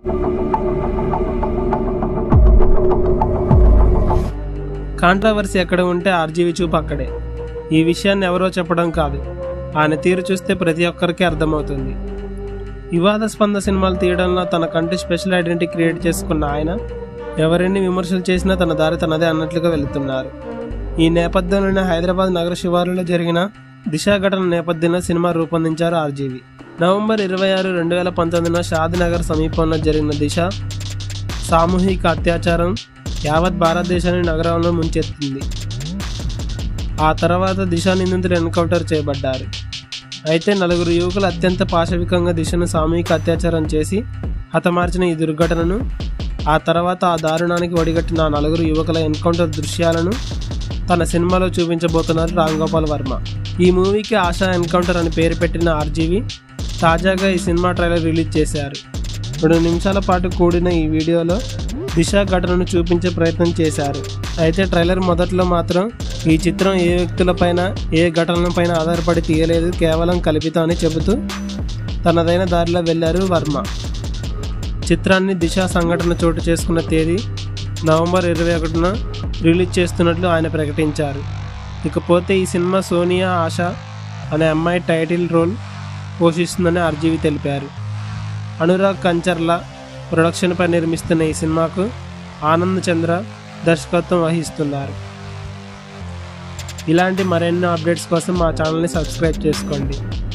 controversy ఎక్కడ ఉంటే RGV చూపు అక్కడే ఈ విషయాన్ని ఎవరో చెప్పడం కాదు ఆయన తీరు చూస్తే ప్రతి ఒక్కరికి అర్థమవుతుంది వివాదాస్పంద సినిమాలు తీయడంలో తనకంటూ స్పెషల్ ఐడెంటిటీ క్రియేట్ చేసుకున్న ఆయన ఎవరెన్ని విమర్శలు చేసినా తన దారి తనదే అన్నట్లుగా వెళుతున్నారు ఈ నేపథ్యంలోనే హైదరాబాద్ నగర శివారులో జరిగిన దిశ ఘటన నేపథ్యంలో సినిమా రూపొందించారు ఆర్జీవి నవంబర్ ఇరవై ఆరు రెండు వేల పంతొమ్మిదిన షాద్నగర్ సమీపంలో జరిగిన దిశ సామూహిక అత్యాచారం యావత్ భారతదేశాన్ని నగరంలో ముంచెత్తింది ఆ తర్వాత దిశ నిందితులు ఎన్కౌంటర్ చేయబడ్డారు అయితే నలుగురు యువకులు అత్యంత పాశవికంగా దిశను సామూహిక అత్యాచారం చేసి హతమార్చిన ఈ దుర్ఘటనను ఆ తర్వాత ఆ దారుణానికి ఒడిగట్టిన ఆ నలుగురు యువకుల ఎన్కౌంటర్ దృశ్యాలను తన సినిమాలో చూపించబోతున్నారు రామ్ గోపాల్ వర్మ ఈ మూవీకి ఆశా ఎన్కౌంటర్ అని పేరు పెట్టిన ఆర్జీవి తాజాగా ఈ సినిమా ట్రైలర్ రిలీజ్ చేశారు రెండు నిమిషాల పాటు కూడిన ఈ వీడియోలో దిశ ఘటనను చూపించే ప్రయత్నం చేశారు అయితే ట్రైలర్ మొదట్లో మాత్రం ఈ చిత్రం ఏ వ్యక్తులపైన ఏ ఘటనలపైన ఆధారపడి తీయలేదు కేవలం కల్పితం అని చెబుతూ తనదైన దారిలో వెళ్లారు వర్మ చిత్రాన్ని దిశ సంఘటన చోటు చేసుకున్న తేదీ నవంబర్ ఇరవై ఒకటిన రిలీజ్ చేస్తున్నట్లు ఆయన ప్రకటించారు ఇకపోతే ఈ సినిమా సోనియా ఆశ అనే అమ్మాయి టైటిల్ రోల్ పోషిస్తుందని ఆర్జీవి తెలిపారు అనురాగ్ కంచర్ల ప్రొడక్షన్పై నిర్మిస్తున్న ఈ సినిమాకు ఆనంద్ చంద్ర దర్శకత్వం వహిస్తున్నారు ఇలాంటి మరెన్నో అప్డేట్స్ కోసం మా ఛానల్ని సబ్స్క్రైబ్ చేసుకోండి